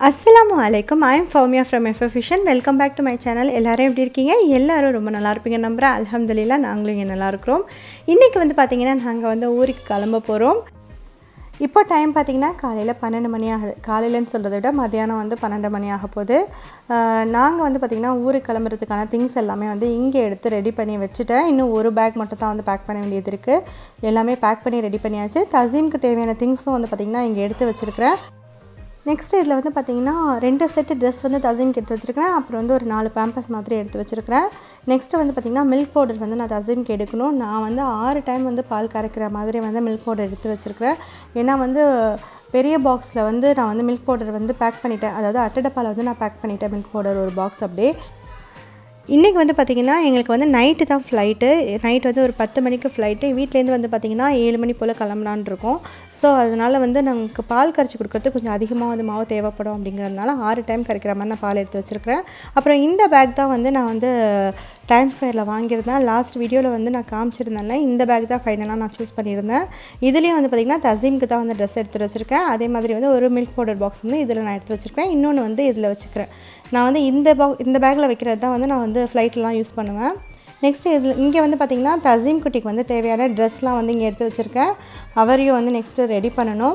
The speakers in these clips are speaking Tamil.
அஸ்ஸலாமு அலைக்கும் ஐ எம் ஃபௌமியா ஃப்ரம் எஃபஃபிஷன் welcome back to my channel எல்லாரும் எப்படி இருக்கீங்க எல்லாரும் ரொம்ப நல்லா இருப்பீங்க நம்புகிறேன் அல்ஹம்துலில்லா நாங்களும் இங்கே நல்லா இருக்கிறோம் இன்றைக்கி வந்து பார்த்திங்கன்னா நாங்கள் வந்து ஊருக்கு கிளம்ப போகிறோம் இப்போ டைம் பார்த்திங்கன்னா காலையில் பன்னெண்டு மணி ஆகுது காலையிலன்னு சொல்கிறத விட மதியானம் வந்து பன்னெண்டு மணி ஆக போகுது நாங்கள் வந்து பார்த்திங்கன்னா ஊருக்கு கிளம்புறதுக்கான திங்ஸ் எல்லாமே வந்து இங்கே எடுத்து ரெடி பண்ணி வச்சுட்டேன் இன்னும் ஒரு பேக் மட்டும் தான் வந்து பேக் பண்ண வேண்டியது இருக்குது எல்லாமே பேக் பண்ணி ரெடி பண்ணியாச்சு தசீமுக்கு தேவையான திங்ஸும் வந்து பார்த்திங்கன்னா இங்கே எடுத்து வச்சுருக்கிறேன் நெக்ஸ்ட் இதில் வந்து பார்த்திங்கன்னா ரெண்டு செட்டு ட்ரெஸ் வந்து தசீம்க்கு எடுத்து வச்சுருக்கிறேன் அப்புறம் வந்து ஒரு நாலு பேம்பஸ் மாதிரி எடுத்து வச்சுருக்கிறேன் நெக்ஸ்ட்டு வந்து பார்த்திங்கன்னா மில்க் பவுடர் வந்து நான் தசீம்க்கு எடுக்கணும் நான் வந்து ஆறு டைம் வந்து பால் கறக்கிற மாதிரி வந்து மில்க் பவுடர் எடுத்து வச்சுருக்கிறேன் ஏன்னா வந்து பெரிய பாக்ஸில் வந்து நான் வந்து மில்க் பவுடர் வந்து பேக் பண்ணிட்டேன் அதாவது அட்டடப்பால் வந்து நான் பேக் பண்ணிட்டேன் மில்க் பவுடர் ஒரு பாக்ஸ் அப்படியே இன்றைக்கி வந்து பார்த்திங்கன்னா எங்களுக்கு வந்து நைட்டு தான் ஃப்ளைட்டு நைட் வந்து ஒரு பத்து மணிக்கு ஃப்ளைட்டு வீட்லேருந்து வந்து பார்த்திங்கன்னா ஏழு மணி போல் கிளம்பலான் இருக்கோம் ஸோ அதனால் வந்து நமக்கு பால் கரைச்சி கொடுக்கறது கொஞ்சம் அதிகமாக வந்து மாவு தேவைப்படும் அப்படிங்கிறதுனால ஆறு டைம் கரைக்கிற மாதிரி நான் பால் எடுத்து வச்சுருக்கிறேன் அப்புறம் இந்த பேக் தான் வந்து நான் வந்து டைம் ஸ்கொயரில் வாங்கியிருந்தேன் லாஸ்ட் வீடியோவில் வந்து நான் காமிச்சிருந்தேன்ல இந்த பேக் தான் ஃபைனலாக நான் சூஸ் பண்ணியிருந்தேன் இதுலேயும் வந்து பார்த்திங்கன்னா தசீம்க்கு தான் வந்து ட்ரெஸ் எடுத்து வச்சுருக்கேன் அதே மாதிரி வந்து ஒரு மில்க் பவுடர் பாக்ஸ் வந்து இதில் நான் எடுத்து வச்சுருக்கேன் இன்னொன்று வந்து இதில் வச்சுக்கிறேன் நான் வந்து இந்த பாக் இந்த பேக்கில் வைக்கிறது தான் வந்து நான் வந்து ஃப்ளைட்லாம் யூஸ் பண்ணுவேன் நெக்ஸ்ட்டு இதில் இங்கே வந்து பார்த்திங்கன்னா தசீம் குட்டிக்கு வந்து தேவையான ட்ரெஸ்லாம் வந்து இங்கே எடுத்து வச்சுருக்கேன் அவரையும் வந்து நெக்ஸ்ட்டு ரெடி பண்ணணும்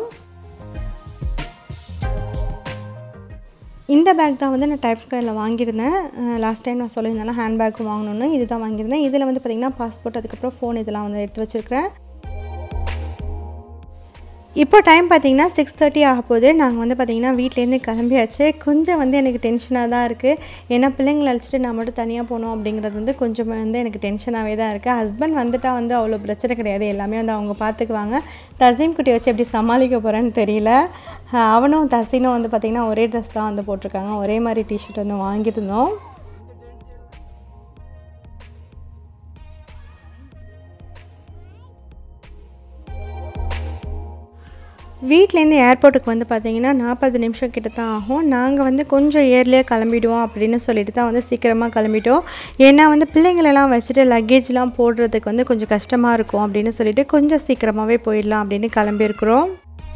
இந்த பேக் தான் வந்து நான் டைப் ஸ்கொயரில் வாங்கியிருந்தேன் லாஸ்ட் டைம் நான் சொல்லியிருந்தேன் ஹேண்ட் பேக்கும் வாங்கணுன்னு இது தான் வாங்கியிருந்தேன் இதில் வந்து பார்த்திங்கன்னா பாஸ்போர்ட் அதுக்கப்புறம் ஃபோன் இதெல்லாம் வந்து எடுத்து வச்சுருக்கிறேன் இப்போ டைம் பார்த்திங்கன்னா சிக்ஸ் தேர்ட்டி ஆக போகுது நாங்கள் வந்து பார்த்திங்கன்னா வீட்லேருந்து கிளம்பியாச்சு கொஞ்சம் வந்து எனக்கு டென்ஷனாக தான் இருக்குது ஏன்னா பிள்ளைங்களை அழைச்சிட்டு நான் மட்டும் தனியாக போகணும் அப்படிங்கிறது வந்து கொஞ்சம் வந்து எனக்கு டென்ஷனாகவே தான் இருக்குது ஹஸ்பண்ட் வந்துட்டால் வந்து அவ்வளோ பிரச்சனை கிடையாது எல்லாமே வந்து அவங்க பார்த்துக்குவாங்க தசீம் குட்டி வச்சு எப்படி சமாளிக்க போகிறேன்னு தெரியல அவனும் தசீனும் வந்து பார்த்திங்கன்னா ஒரே ட்ரெஸ் தான் வந்து போட்டிருக்காங்க ஒரே மாதிரி டிஷர்ட் வந்து வாங்கியிருந்தோம் வீட்லேருந்து ஏர்போர்ட்டுக்கு வந்து பார்த்திங்கன்னா நாற்பது நிமிஷம் கிட்ட தான் ஆகும் நாங்கள் வந்து கொஞ்சம் ஏர்லியாக கிளம்பிடுவோம் அப்படின்னு சொல்லிட்டு தான் வந்து சீக்கிரமாக கிளம்பிட்டோம் ஏன்னா வந்து பிள்ளைங்களெல்லாம் வச்சுட்டு லக்கேஜ்லாம் போடுறதுக்கு வந்து கொஞ்சம் கஷ்டமாக இருக்கும் அப்படின்னு சொல்லிட்டு கொஞ்சம் சீக்கிரமாகவே போயிடலாம் அப்படின்னு கிளம்பியிருக்கிறோம்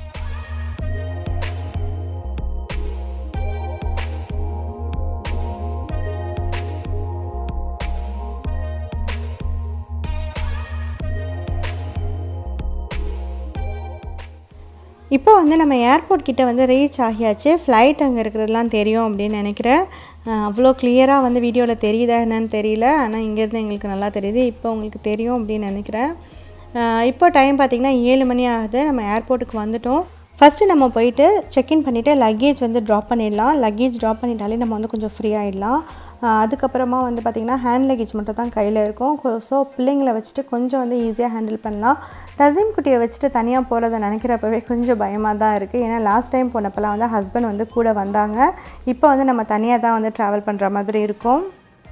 இப்போ வந்து நம்ம ஏர்போர்ட் கிட்டே வந்து ரீச் ஆகியாச்சு ஃப்ளைட் அங்கே இருக்கிறதுலாம் தெரியும் அப்படின்னு நினைக்கிறேன் அவ்வளோ கிளியராக வந்து வீடியோவில் தெரியுதா என்னன்னு தெரியல ஆனால் இங்கேருந்து எங்களுக்கு நல்லா தெரியுது இப்போ உங்களுக்கு தெரியும் அப்படின்னு நினைக்கிறேன் இப்போ டைம் பார்த்திங்கன்னா ஏழு மணி ஆகுது நம்ம ஏர்போர்ட்டுக்கு வந்துட்டோம் ஃபஸ்ட்டு நம்ம போயிட்டு செக்இன் பண்ணிவிட்டு லக்கேஜ் வந்து ட்ராப் பண்ணிடலாம் லக்கேஜ் ட்ராப் பண்ணிட்டாலே நம்ம வந்து கொஞ்சம் ஃப்ரீ ஆகிடலாம் அதுக்கப்புறமா வந்து பார்த்திங்கன்னா ஹேண்ட் லக்கேஜ் மட்டும் தான் கையில் இருக்கும் ஸோ பிள்ளைங்களை வச்சுட்டு கொஞ்சம் வந்து ஈஸியாக ஹேண்டில் பண்ணலாம் தசீம் குட்டியை வச்சுட்டு தனியாக போகிறத நினைக்கிறப்பவே கொஞ்சம் பயமாக தான் இருக்குது ஏன்னா லாஸ்ட் டைம் போனப்பெல்லாம் வந்து ஹஸ்பண்ட் வந்து கூட வந்தாங்க இப்போ வந்து நம்ம தனியாக தான் வந்து ட்ராவல் பண்ணுற மாதிரி இருக்கும்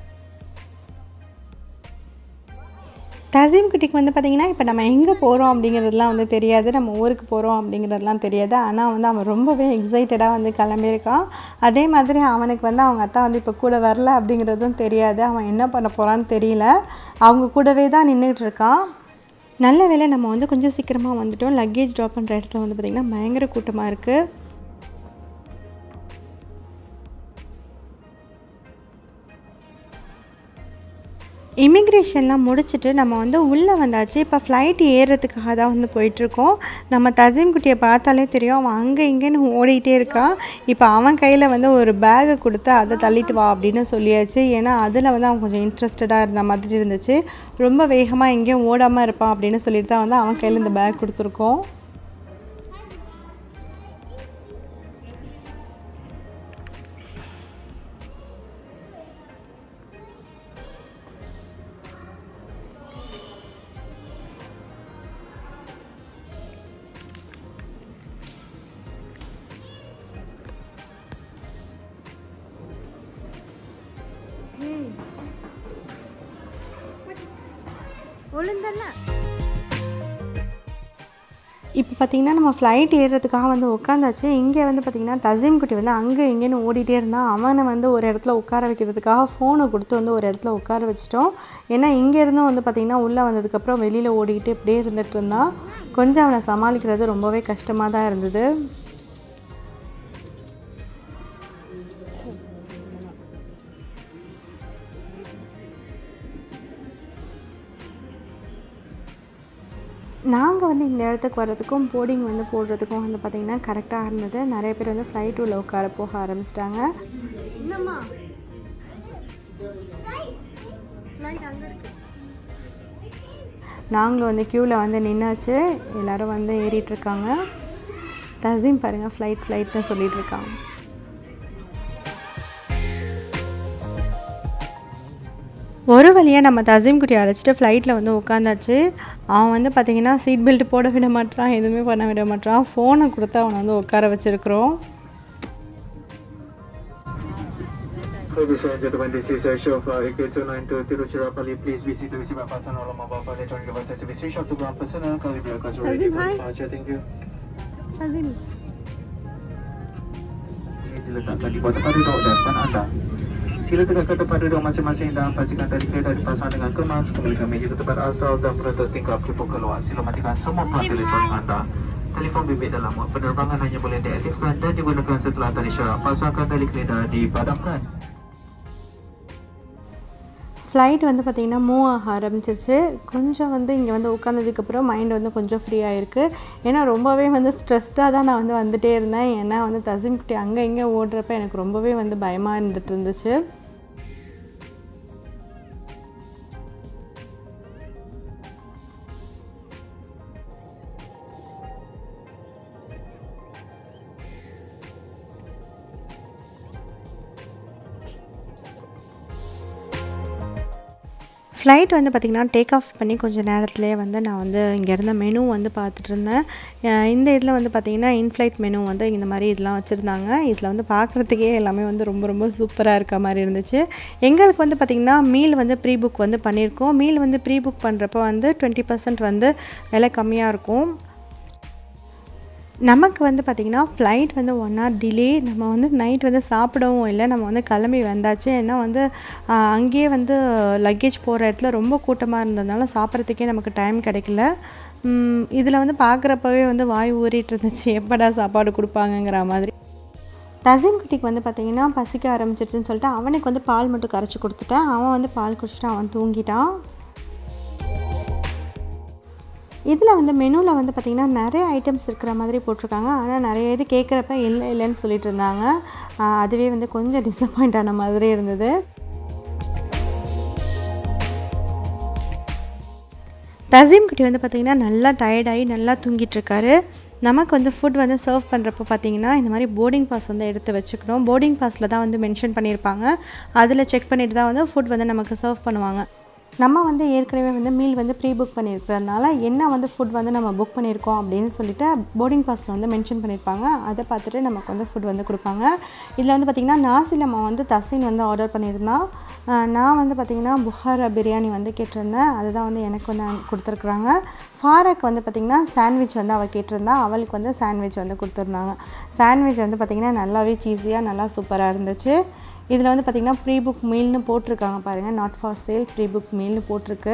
தசீம் குட்டிக்கு வந்து பார்த்திங்கன்னா இப்போ நம்ம எங்கே போகிறோம் அப்படிங்கிறதுலாம் வந்து தெரியாது நம்ம ஊருக்கு போகிறோம் அப்படிங்கிறதுலாம் தெரியாது ஆனால் வந்து அவன் ரொம்பவே எக்ஸைட்டடாக வந்து கிளம்பியிருக்கான் அதே மாதிரி அவனுக்கு வந்து அவங்க அத்தா வந்து இப்போ கூட வரல அப்படிங்கிறதும் தெரியாது அவன் என்ன பண்ண போகிறான்னு தெரியல அவங்க கூடவே தான் நின்றுட்டு இருக்கான் நல்ல வேலை நம்ம வந்து கொஞ்சம் சீக்கிரமாக வந்துட்டோம் லக்கேஜ் ட்ராப் பண்ணுற இடத்துல வந்து பார்த்திங்கன்னா பயங்கர கூட்டமாக இருக்குது இமிக்ரேஷன்லாம் முடிச்சுட்டு நம்ம வந்து உள்ளே வந்தாச்சு இப்போ ஃப்ளைட் ஏறுறதுக்காக தான் வந்து போயிட்டுருக்கோம் நம்ம தசீம் குட்டியை பார்த்தாலே தெரியும் அவன் அங்கே இங்கேன்னு ஓடிக்கிட்டே இருக்கான் இப்போ அவன் கையில் வந்து ஒரு பேகை கொடுத்து அதை தள்ளிட்டு வா அப்படின்னு சொல்லியாச்சு ஏன்னா அதில் வந்து அவன் கொஞ்சம் இன்ட்ரெஸ்டடாக இருந்த மாதிரி இருந்துச்சு ரொம்ப வேகமாக எங்கேயும் ஓடாமல் இருப்பான் அப்படின்னு சொல்லிட்டு தான் வந்து அவன் கையில் இந்த பேக் கொடுத்துருக்கோம் ஒழுங்கல்ல இப்போ பார்த்திங்கன்னா நம்ம ஃப்ளைட் ஏறுறதுக்காக வந்து உட்காந்தாச்சு இங்கே வந்து பார்த்திங்கன்னா தசீம் குட்டி வந்து அங்கே இங்கேன்னு ஓடிட்டே இருந்தான் அவனை வந்து ஒரு இடத்துல உட்கார வைக்கிறதுக்காக ஃபோனை கொடுத்து வந்து ஒரு இடத்துல உட்கார வச்சிட்டோம் ஏன்னா இங்கேருந்தும் வந்து பார்த்திங்கன்னா உள்ளே வந்ததுக்கப்புறம் வெளியில் ஓடிக்கிட்டு இப்படியே இருந்துகிட்டு இருந்தான் கொஞ்சம் அவனை சமாளிக்கிறது ரொம்பவே கஷ்டமாக தான் இருந்தது நாங்கள் வந்து இந்த இடத்துக்கு வர்றதுக்கும் போர்டிங் வந்து போடுறதுக்கும் வந்து பார்த்திங்கன்னா கரெக்டாக இருந்தது நிறைய பேர் வந்து ஃப்ளைட் உள்ள உட்கார போக ஆரம்பிச்சிட்டாங்க என்னம்மா நாங்களும் வந்து க்யூவில் வந்து நின்னாச்சு எல்லோரும் வந்து ஏறிட்டுருக்காங்க தசீம் பாருங்கள் ஃப்ளைட் ஃப்ளைட்னு சொல்லிட்டு இருக்காங்க ஒரு வழியாக நம்ம தசீம் குட்டி அழைச்சிட்டு ஃப்ளைட்டில் வந்து உட்காந்தாச்சு அவன் வந்து பார்த்திங்கன்னா சீட் பெல்ட் போட விட மாட்டான் எதுவுமே பண்ண விட மாட்டான் ஃபோனை கொடுத்து அவனை வந்து உட்கார வச்சுருக்குறோம் Ladies and gentlemen, this is a show for AK292 Tiruchirappalli. Please visit the receiver button or mobile phone electronic devices to be switched off to ground personnel. Carry the aircraft ready Azim, for hi. departure. Thank you. Thaseem Ini diletakkan di bawah pada dok depan anda. Sila tegakkan tempat duduk masing-masing dan pastikan tali kereta dipasang dengan kemas. Kembalikan meja ke tempat asal dan penutup tingkap dibuka keluar. Sila matikan semua pelat elektronik anda. Telefon bimbit dalam mode penerbangan hanya boleh diaktifkan dan digunakan setelah tali syarat. Pasangkan tali kereta dipadamkan. Flight வந்து பார்த்திங்கன்னா மூவ் ஆக ஆரம்பிச்சிருச்சு கொஞ்சம் வந்து இங்கே வந்து உட்காந்ததுக்கப்புறம் மைண்ட் வந்து கொஞ்சம் ஃப்ரீ ஆகிருக்கு ஏன்னா ரொம்பவே வந்து ஸ்ட்ரெஸ்டாக தான் நான் வந்து வந்துட்டே இருந்தேன் ஏன்னா வந்து தசிம் குட்டி அங்கே இங்கே ஓடுறப்ப எனக்கு ரொம்பவே வந்து பயமாக இருந்துட்டு இருந்துச்சு ஃப்ளைட் வந்து பார்த்திங்கன்னா டேக் ஆஃப் பண்ணி கொஞ்சம் நேரத்துலேயே வந்து நான் வந்து இங்கே இருந்த மெனு வந்து பார்த்துட்டு இருந்தேன் அஹ் இந்த இதில் வந்து பார்த்திங்கன்னா இன்ஃப்ளைட் மெனு வந்து இந்த மாதிரி இதெல்லாம் வச்சுருந்தாங்க இதில் வந்து பார்க்குறதுக்கே எல்லாமே வந்து ரொம்ப ரொம்ப சூப்பராக இருக்க மாதிரி இருந்துச்சு எங்களுக்கு வந்து பார்த்திங்கன்னா மீல் வந்து ப்ரீ புக் வந்து பண்ணியிருக்கோம் மீல் வந்து ப்ரீ புக் பண்ணுறப்ப வந்து டுவெண்ட்டி பர்சன்ட் வந்து விலை கம்மியாக இருக்கும் நமக்கு வந்து பார்த்திங்கன்னா ஃப்ளைட் வந்து ஒன் ஹவர் டிலே நம்ம வந்து நைட் வந்து சாப்பிடவும் இல்லை நம்ம வந்து கிளம்பி வந்தாச்சு ஏன்னா வந்து ஆஹ், அங்கேயே வந்து லக்கேஜ் போகிற இடத்துல ரொம்ப கூட்டமாக இருந்ததுனால சாப்பிட்றதுக்கே நமக்கு டைம் கிடைக்கல இதில் வந்து பார்க்குறப்பவே வந்து வாய் ஊறிட்டு இருந்துச்சு எப்படா சாப்பாடு கொடுப்பாங்கங்கிற மாதிரி தசீம் குட்டிக்கு வந்து பார்த்திங்கன்னா பசிக்க ஆரம்பிச்சிருச்சுன்னு சொல்லிட்டு அவனுக்கு வந்து பால் மட்டும் கரைச்சி கொடுத்துட்டேன் அவன் வந்து பால் குடிச்சிட்டு அவன் தூங்கிட்டான் இதில் வந்து மெனுவில் வந்து பார்த்திங்கன்னா நிறைய ஐட்டம்ஸ் இருக்கிற மாதிரி போட்டிருக்காங்க ஆனால் நிறைய இது கேட்குறப்ப இல்லை இல்லைன்னு சொல்லிட்டு இருந்தாங்க ஆஹ் அதுவே வந்து கொஞ்சம் டிசப்பாயிண்ட் ஆன மாதிரி இருந்தது தசீம் குட்டி வந்து பார்த்திங்கன்னா நல்லா டயர்டாகி நல்லா தூங்கிட்டு இருக்காரு நமக்கு வந்து ஃபுட் வந்து சர்வ் பண்ணுறப்போ பார்த்தீங்கன்னா இந்த மாதிரி போர்டிங் பாஸ் வந்து எடுத்து வச்சுக்கணும் போர்டிங் பாஸில் தான் வந்து மென்ஷன் பண்ணியிருப்பாங்க அதில் செக் பண்ணிட்டு தான் வந்து ஃபுட் வந்து நமக்கு சர்வ் பண்ணுவாங்க நம்ம வந்து ஏற்கனவே வந்து மீல் வந்து ப்ரீ புக் பண்ணியிருக்கிறதுனால என்ன வந்து ஃபுட் வந்து நம்ம புக் பண்ணியிருக்கோம் அப்படின்னு சொல்லிட்டு போர்டிங் பாஸில் வந்து மென்ஷன் பண்ணியிருப்பாங்க அதை பார்த்துட்டு நமக்கு வந்து ஃபுட் வந்து கொடுப்பாங்க இதில் வந்து பார்த்திங்கன்னா நாசிலம்மா வந்து தசீன் வந்து ஆர்டர் பண்ணியிருந்தான் ஆஹ் நான் வந்து பார்த்திங்கன்னா புகாரா பிரியாணி வந்து கேட்டிருந்தேன் அதுதான் வந்து எனக்கு வந்து கொடுத்துருக்குறாங்க ஃபாராக்கு வந்து பார்த்திங்கன்னா சாண்ட்விச் வந்து அவள் கேட்டிருந்தா அவளுக்கு வந்து சாண்ட்விச் வந்து கொடுத்துருந்தாங்க சாண்ட்விச் வந்து பார்த்திங்கன்னா நல்லாவே சீஸியாக நல்லா சூப்பராக இருந்துச்சு இதில் வந்து பார்த்திங்கன்னா ப்ரீ புக் மீல்னு போட்டிருக்காங்க பாருங்கள் not for sale pre book மீல்னு போட்டிருக்கு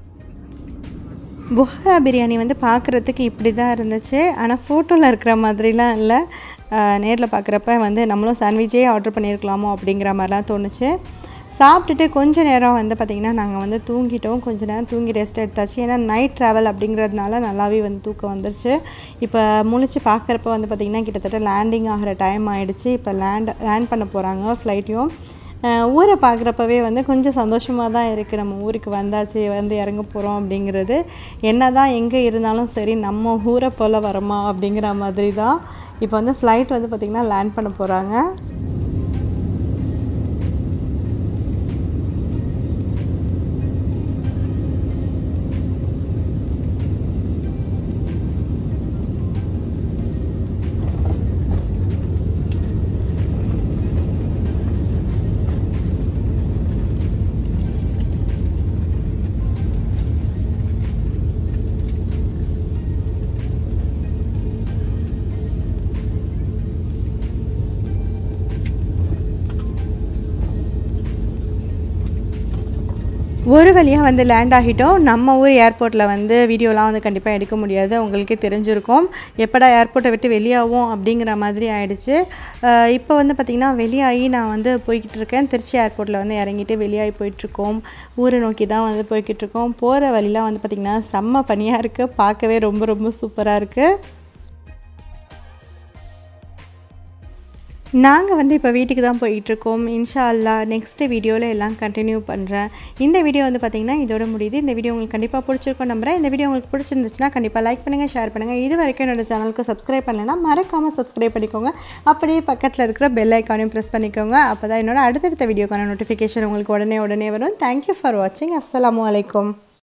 புகாரா பிரியாணி வந்து பார்க்குறதுக்கு இப்படி தான் இருந்துச்சு ஆனால் ஃபோட்டோவில் இருக்கிற மாதிரிலாம் இல்லை நேரில் பார்க்குறப்ப வந்து நம்மளும் சாண்ட்விச்சே ஆர்டர் பண்ணியிருக்கலாமோ அப்படிங்கிற மாதிரிலாம் தோணுச்சு சாப்பிட்டுட்டு கொஞ்ச நேரம் வந்து பார்த்திங்கன்னா நாங்கள் வந்து தூங்கிட்டோம் கொஞ்ச நேரம் தூங்கி ரெஸ்ட் எடுத்தாச்சு ஏன்னா நைட் ட்ராவல் அப்படிங்கிறதுனால நல்லாவே வந்து தூக்கம் வந்துருச்சு இப்போ முழிச்சு பார்க்குறப்ப வந்து பார்த்திங்கன்னா கிட்டத்தட்ட லேண்டிங் ஆகிற டைம் ஆகிடுச்சு இப்போ லேண்ட் லேண்ட் பண்ண போகிறாங்க ஃப்ளைட்டையும் ஊரை பார்க்குறப்பவே வந்து கொஞ்சம் சந்தோஷமாக தான் இருக்குது நம்ம ஊருக்கு வந்தாச்சு வந்து இறங்க போகிறோம் அப்படிங்கிறது என்ன தான் எங்கே இருந்தாலும் சரி நம்ம ஊரை போல் வரோமா அப்படிங்கிற மாதிரி தான் இப்போ வந்து ஃப்ளைட் வந்து பார்த்திங்கன்னா லேண்ட் பண்ண போகிறாங்க ஒரு வழியாக வந்து லேண்ட் ஆகிட்டோம் நம்ம ஊர் ஏர்போர்ட்டில் வந்து வீடியோலாம் வந்து கண்டிப்பாக எடுக்க முடியாது உங்களுக்கே தெரிஞ்சிருக்கும் எப்படா ஏர்போர்ட்டை விட்டு வெளியாகும் அப்படிங்கிற மாதிரி ஆயிடுச்சு அஹ் இப்போ வந்து பார்த்திங்கன்னா வெளியாகி நான் வந்து போய்கிட்டு இருக்கேன் திருச்சி ஏர்போர்ட்டில் வந்து இறங்கிட்டு வெளியாகி போயிட்டுருக்கோம் ஊரை நோக்கி தான் வந்து போய்கிட்டு இருக்கோம் போகிற வழிலாம் வந்து பார்த்திங்கன்னா செம்ம பனியாக இருக்குது பார்க்கவே ரொம்ப ரொம்ப சூப்பராக இருக்குது நாங்கள் வந்து இப்போ வீட்டுக்கு தான் போயிட்டுருக்கோம் இன்ஷா அல்லா நெக்ஸ்ட் வீடியோவில் எல்லாம் கண்டினியூ பண்ணுறேன் இந்த வீடியோ வந்து பார்த்திங்கன்னா இதோட முடியுது இந்த வீடியோ உங்களுக்கு கண்டிப்பாக பிடிச்சிருக்கோம் நம்புறேன் இந்த வீடியோ உங்களுக்கு பிடிச்சிருந்துச்சுன்னா கண்டிப்பாக லைக் பண்ணுங்கள் ஷேர் பண்ணுங்கள் இது வரைக்கும் என்னோட சேனலுக்கு சப்ஸ்கிரைப் பண்ணலைன்னா மறக்காமல் சப்ஸ்கிரைப் பண்ணிக்கோங்க அப்படியே பக்கத்தில் இருக்கிற பெல் ஐக்கானையும் ப்ரெஸ் பண்ணிக்கோங்க அப்போ தான் என்னோட அடுத்தடுத்த வீடியோக்கான நோட்டிஃபிகேஷன் உங்களுக்கு உடனே உடனே வரும் தேங்க்யூ ஃபார் வாட்சிங் அஸ்ஸலாமு அலைக்கும்